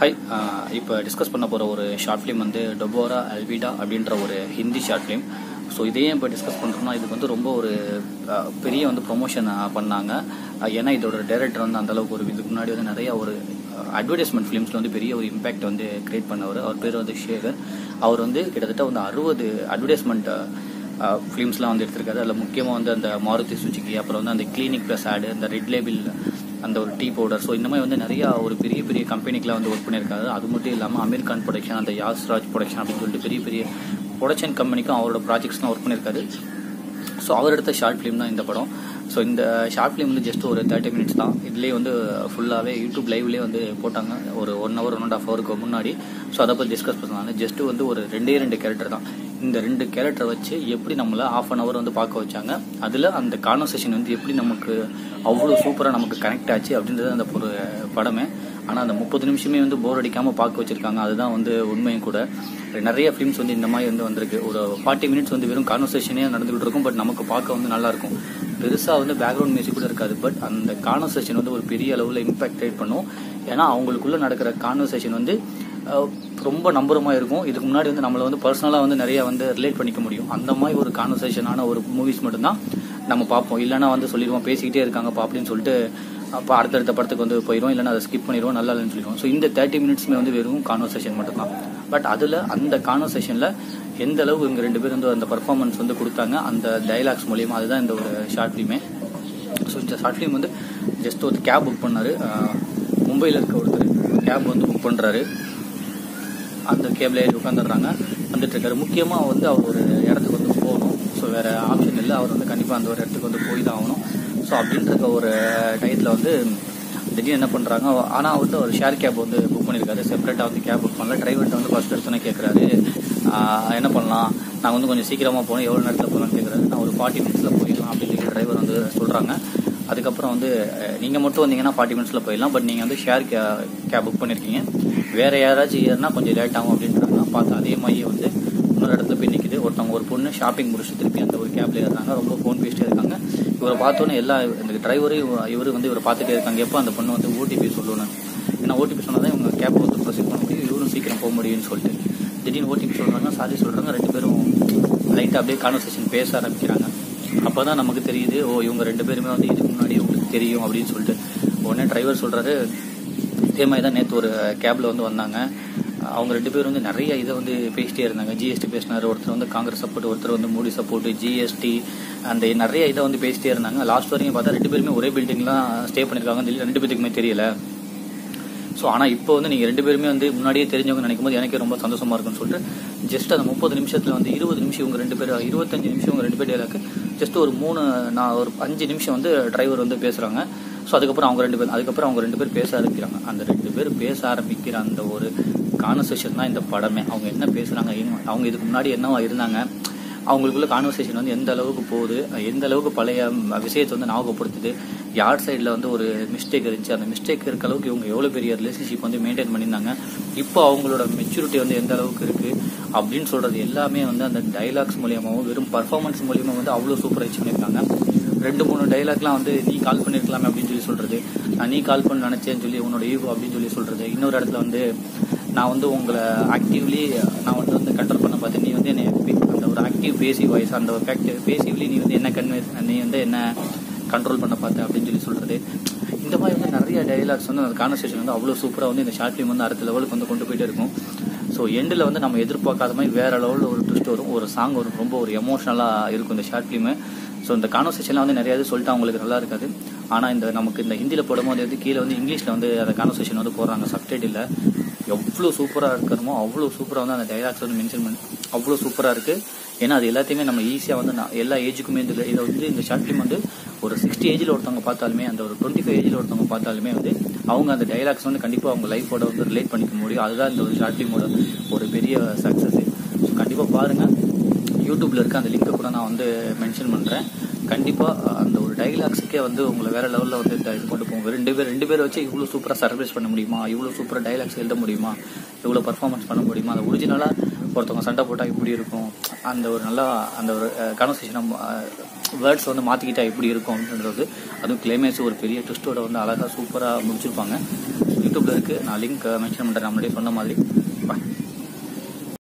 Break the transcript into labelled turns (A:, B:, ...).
A: hi இப்போ discuss பண்ண போகிற ஒரு ஷார்ட் ஃபிலிம் வந்து டொபோரா அல்விடா அப்படின்ற ஒரு ஹிந்தி ஷார்ட் ஃபிலிம் ஸோ இதையே இப்போ டிஸ்கஸ் பண்ணுறோம்னா இதுக்கு வந்து ரொம்ப ஒரு அஹ், பெரிய வந்து ப்ரொமோஷன் பண்ணாங்க அஹ், ஏன்னா இதோட டைரக்டர் வந்து அந்தளவுக்கு ஒரு இதுக்கு முன்னாடி வந்து நிறைய ஒரு அட்வர்டைஸ்மெண்ட் ஃபிலிம்ஸில் வந்து பெரிய ஒரு இம்பாக்ட் வந்து கிரியேட் பண்ணவர் அவர் பேர் வந்து ஷேகர் அவர் வந்து கிட்டத்தட்ட வந்து அறுபது அட்வர்டைஸ்மெண்ட் ஃபிலிம்ஸ்லாம் வந்து எடுத்திருக்காரு அதில் முக்கியமாக வந்து அந்த மாருதி சுஜுகி அப்புறம் வந்து அந்த கிளினிக் ப்ளஸ் ஆடு அந்த ரெட் லேபிள் அந்த ஒரு டீ பவுடர் ஸோ இந்த மாதிரி வந்து நிறையா ஒரு பெரிய பெரிய கம்பெனிக்கெலாம் வந்து ஒர்க் பண்ணியிருக்காரு அது மட்டும் இல்லாமல் அமீர் கான் ப்ரொடக்ஷன் அந்த யாஸ்ராஜ் ப்ரொடக்ஷன் அப்படின்னு சொல்லிட்டு பெரிய பெரிய ப்ரொடக்ஷன் கம்பெனிக்கும் அவரோட ப்ராஜெக்ட்ஸ்லாம் ஒர்க் பண்ணியிருக்காரு ஸோ அவர் எடுத்த ஷார்ட் ஃபிலிம் தான் இந்த படம் ஸோ இந்த ஷார்ட் ஃபிலிம் வந்து ஜஸ்ட் ஒரு தேர்ட்டி மினிட்ஸ் தான் இதுலேயே வந்து ஃபுல்லாகவே யூடியூப் லைவ்லேயே வந்து போட்டாங்க ஒரு one hour one and half ஹவருக்கு முன்னாடி ஸோ அதை பற்றி டிஸ்கஸ் பண்ணாங்க ஜஸ்ட் வந்து ஒரு ரெண்டே ரெண்டு கேரக்டர் தான் இந்த ரெண்டு கேரக்டரை வச்சு எப்படி நம்மளை ஆஃப் அன் ஹவர் வந்து பார்க்க வச்சாங்க அதில் அந்த கான்வர்சேஷன் வந்து எப்படி நமக்கு அவ்வளோ சூப்பராக நமக்கு கனெக்ட் ஆச்சு அப்படின்றது அந்த ஒரு படமே ஆனால் அந்த முப்பது நிமிஷமே வந்து போர் அடிக்காமல் பார்க்க வச்சிருக்காங்க அதுதான் வந்து உண்மையும் கூட நிறைய ஃபிலிம்ஸ் வந்து இந்த மாதிரி வந்து வந்திருக்கு ஒரு ஃபார்ட்டி மினிட்ஸ் வந்து வெறும் கான்வர்சேஷனே நடந்துகிட்டு இருக்கும் பட் நமக்கு பார்க்க வந்து நல்லா இருக்கும் பெருசாக வந்து பேக்ரவுண்ட் மியூசிக் கூட இருக்காது பட் அந்த கான்வர்சேஷன் வந்து ஒரு பெரிய அளவில் இம்பாக்ட் கிரியேட் பண்ணும் ஏன்னா அவங்களுக்குள்ள நடக்கிற கான்வர்சேஷன் வந்து அஹ், ரொம்ப நம்புறமா இருக்கும் இதுக்கு முன்னாடி வந்து நம்மளை வந்து பர்சனலாக வந்து நிறைய வந்து ரிலேட் பண்ணிக்க முடியும் அந்த மாதிரி ஒரு கான்வர்சேஷனான ஒரு மூவிஸ் மட்டும்தான் நம்ம பார்ப்போம் இல்லைன்னா வந்து சொல்லிடுவோம் பேசிக்கிட்டே இருக்காங்கப்பா அப்படின்னு சொல்லிட்டு அப்போ அடுத்தடுத்த படத்துக்கு வந்து போயிடும் இல்லைன்னா அதை ஸ்கிப் பண்ணிடுவோம் நல்லா இல்லைன்னு சொல்லிடுவோம் ஸோ இந்த தேர்ட்டி மினிட்ஸ்மே வந்து வெறும் கான்வர்சேஷன் மட்டும்தான் பட் அதில் அந்த கான்வர்சேஷனில் எந்த அளவுக்கு இவங்க ரெண்டு பேரும் வந்து அந்த பர்ஃபார்மன்ஸ் வந்து கொடுத்தாங்க அந்த டைலாக்ஸ் மூலியமா அதுதான் இந்த ஒரு ஷார்ட் ஃபிலிமே ஸோ இந்த ஷார்ட் ஃபிலிம் வந்து ஜஸ்ட் ஒரு கேப் புக் பண்ணார் மும்பையில் இருக்க ஒருத்தர் கேப் வந்து புக் பண்ணுறாரு அந்த கேபில் ஏறி உட்காந்துடுறாங்க வந்துட்டு இருக்காரு முக்கியமாக வந்து அவர் ஒரு இடத்துக்கு வந்து போகணும் ஸோ வேற ஆப்ஷன் இல்லை அவர் வந்து கண்டிப்பாக அந்த ஒரு இடத்துக்கு வந்து போய் தான் ஆகணும் ஸோ அப்படின்ற இருக்க ஒரு டயத்தில் வந்து திடீர்னு என்ன பண்ணுறாங்க ஆனால் வந்து ஒரு ஷேர் கேப் வந்து புக் பண்ணியிருக்காரு செப்பரேட்டாக வந்து கேப் புக் பண்ணல டிரைவர்கிட்ட வந்து ஃபர்ஸ்ட் எடுத்தோன்னே கேட்குறாரு என்ன பண்ணலாம் நான் வந்து கொஞ்சம் சீக்கிரமாக போகணும் எவ்வளோ நேரத்தில் போகலான்னு கேட்குறாரு நான் ஒரு ஃபார்ட்டி மினிட்ஸில் போயிடலாம் அப்படின்னு சொல்லி டிரைவர் வந்து சொல்கிறாங்க அதுக்கப்புறம் வந்து நீங்கள் மட்டும் வந்தீங்கன்னா ஃபார்ட்டி மினிட்ஸில் போயிடலாம் பட் நீங்கள் வந்து ஷேர் கே கேப் புக் பண்ணியிருக்கீங்க வேற யாராச்சும் ஏறினா கொஞ்சம் லேட் ஆகும் அப்படின்றாங்க பார்த்து அதே மாதிரியே வந்து இன்னொரு இடத்துல போய் நிற்குது ஒருத்தவங்க ஒரு பொண்ணு ஷாப்பிங் முடிச்சு திருப்பி அந்த ஒரு கேப்ல ஏறாங்க ரொம்ப ஃபோன் பேசிட்டே இருக்காங்க இவரை பார்த்தோன்னே எல்லா இந்த டிரைவரு இவர் வந்து இவரை பார்த்துட்டே இருக்காங்க எப்போ அந்த பொண்ணு வந்து ஓடிபி சொல்லணும் ஏன்னா ஓடிபி சொன்னால் தான் இவங்க கேப் வந்து ப்ரொசீட் பண்ண முடியும் இவரும் சீக்கிரம் போக முடியும்னு சொல்லிட்டு திடீர்னு ஓடிபி சொல்கிறாங்க சாரி சொல்கிறாங்க ரெண்டு பேரும் லைட்டாக அப்படியே கான்வர்சேஷன் பேச ஆரம்பிக்கிறாங்க அப்போ தான் நமக்கு தெரியுது ஓ இவங்க ரெண்டு பேருமே வந்து இதுக்கு முன்னாடி உங்களுக்கு தெரியும் அப்படின்னு சொல்லிட்டு உடனே டிரைவர் சொல்கிறாரு இதே மாதிரி தான் நேற்று ஒரு கேபில் வந்து வந்தாங்க அவங்க ரெண்டு பேரும் வந்து நிறைய இதை வந்து பேசிட்டே இருந்தாங்க ஜிஎஸ்டி பேசினார் ஒருத்தர் வந்து காங்கிரஸ் சப்போர்ட் ஒருத்தர் வந்து மோடி சப்போர்ட் ஜிஎஸ்டி அந்த நிறைய இதை வந்து பேசிட்டே இருந்தாங்க லாஸ்ட் வரைக்கும் பார்த்தா ரெண்டு பேருமே ஒரே பில்டிங்லாம் ஸ்டே பண்ணியிருக்காங்க இந்த ரெண்டு பேத்துக்குமே தெரியல ஸோ ஆனால் இப்போ வந்து நீங்கள் ரெண்டு பேருமே வந்து முன்னாடியே தெரிஞ்சவங்க நினைக்கும் போது எனக்கே ரொம்ப சந்தோஷமா இருக்குன்னு சொல்லிட்டு ஜஸ்ட் அந்த முப்பது நிமிஷத்தில் வந்து இருபது நிமிஷம் இவங்க ரெண்டு பேர் இருபத்தஞ்சு நிமிஷம் இவங்க ரெண்டு பேர் டேலாக்கு ஜஸ்ட் ஒரு மூணு நான் ஒரு அஞ்சு நிமிஷம் வந்து டிரைவர் வந்து பேசுகிறாங்க ஸோ அதுக்கப்புறம் அவங்க ரெண்டு பேர் அதுக்கப்புறம் அவங்க ரெண்டு பேர் பேச ஆரம்பிக்கிறாங்க அந்த ரெண்டு பேர் பேச ஆரம்பிக்கிற அந்த ஒரு கான்வர்சேஷன் தான் இந்த படமே அவங்க என்ன பேசுகிறாங்க அவங்க இதுக்கு முன்னாடி என்னவா இருந்தாங்க அவங்களுக்குள்ள கான்வர்சேஷன் வந்து எந்த அளவுக்கு போகுது எந்த அளவுக்கு பழைய விஷயத்தை வந்து ஞாபகப்படுத்துது யார் சைடில் வந்து ஒரு மிஸ்டேக் இருந்துச்சு அந்த மிஸ்டேக் இருக்க அளவுக்கு இவங்க எவ்வளோ பெரிய ரிலேஷன்ஷிப் வந்து மெயின்டைன் பண்ணியிருந்தாங்க இப்போ அவங்களோட மெச்சூரிட்டி வந்து எந்த அளவுக்கு இருக்கு அப்படின்னு சொல்றது எல்லாமே வந்து அந்த டைலாக்ஸ் மூலியமாகவும் வெறும் பர்ஃபார்மன்ஸ் மூலியமாக வந்து அவ்வளோ சூப்பராக வச்சு பண்ணியிருக்காங்க ரெண்டு மூணு டைலாக்லாம் வந்து நீ கால் பண்ணியிருக்கலாமே அப்படின்னு சொல்லி சொல்றது நான் நீ கால் பண்ண நினைச்சேன்னு சொல்லி உன்னோட ஈகோ அப்படின்னு சொல்லி சொல்றது இன்னொரு இடத்துல வந்து நான் வந்து உங்களை ஆக்டிவ்லி நான் வந்து வந்து கண்ட்ரோல் பண்ண பார்த்தேன் நீ வந்து என்னை அந்த ஒரு ஆக்டிவ் பேசிவ் வாய்ஸ் அந்த ஒரு ஃபேக்ட் பேசிவ்லி நீ வந்து என்ன கன்வே நீ வந்து என்ன கண்ட்ரோல் பண்ண பார்த்த அப்படின்னு சொல்லி சொல்றது இந்த மாதிரி வந்து நிறைய டைலாக்ஸ் வந்து அந்த கான்வர்சேஷன் வந்து அவ்வளோ சூப்பராக வந்து இந்த ஷார்ட் ஃபிலிம் வந்து அடுத்த லெவலுக்கு வந்து கொண்டு போயிட்டே இருக்கும் ஸோ எண்டில் வந்து நம்ம எதிர்பார்க்காத மாதிரி வேற லெவலில் ஒரு ட்விஸ்ட் வரும் ஒரு சாங் வரும் ரொம்ப ஒரு எமோஷனலாக இருக்கும் இந்த ஷார்ட் ஃபிலிமு ஸோ இந்த கான்வர்சேஷன்லாம் வந்து நிறைய இது சொல்லிட்டு அவங்களுக்கு நல்லா இருக்காது ஆனால் இந்த நமக்கு இந்த ஹிந்தியில் போடும்போது வந்து கீழே வந்து இங்கிலீஷில் வந்து அந்த கான்வர்சேஷன் வந்து போடுறாங்க சப்டைட்டில் எவ்வளோ சூப்பராக இருக்கணுமோ அவ்வளோ சூப்பராக வந்து அந்த டைலாக்ஸ் வந்து மென்ஷன் பண்ணி அவ்வளோ சூப்பராக இருக்குது ஏன்னா அது எல்லாத்தையுமே நம்ம ஈஸியாக வந்து நான் எல்லா ஏஜுக்குமே இந்த இதை வந்து இந்த ஷார்ட் ஃபிலிம் வந்து ஒரு சிக்ஸ்டி ஏஜில் ஒருத்தவங்க பார்த்தாலுமே அந்த ஒரு டுவெண்ட்டி ஃபைவ் ஏஜில் ஒருத்தவங்க பார்த்தாலுமே வந்து அவங்க அந்த டைலாக்ஸ் வந்து கண்டிப்பாக அவங்க லைஃபோட வந்து ரிலேட் பண்ணிக்க முடியும் அதுதான் இந்த ஒரு ஷார்ட் ஃபிலிமோட ஒரு பெரிய சக்ஸஸ் ஸோ கண்டிப்பாக பாருங்கள் யூடியூப்ல இருக்க அந்த லிங்கை கூட நான் வந்து மென்ஷன் பண்ணுறேன் கண்டிப்பாக அந்த ஒரு டைலாக்ஸுக்கே வந்து உங்களை வேற லெவலில் வந்து இந்த இது கொண்டு போகும் ரெண்டு பேர் ரெண்டு பேர் வச்சு இவ்வளோ சூப்பராக சர்ப்ரைஸ் பண்ண முடியுமா இவ்வளோ சூப்பராக டைலாக்ஸ் எழுத முடியுமா இவ்வளோ பர்ஃபார்மன்ஸ் பண்ண முடியுமா அந்த ஒரிஜினலாக ஒருத்தவங்க சண்டை போட்டால் இப்படி இருக்கும் அந்த ஒரு நல்லா அந்த ஒரு கான்வர்சேஷன் வேர்ட்ஸ் வந்து மாற்றிக்கிட்டா எப்படி இருக்கும் அப்படின்றது அதுவும் கிளைமேக்ஸ் ஒரு பெரிய ட்விஸ்டோட வந்து அழகாக சூப்பராக முடிச்சிருப்பாங்க யூடியூப்ல இருக்கு நான் லிங்க் மென்ஷன் பண்றேன் நம்மளே சொன்ன மாதிரி பாய்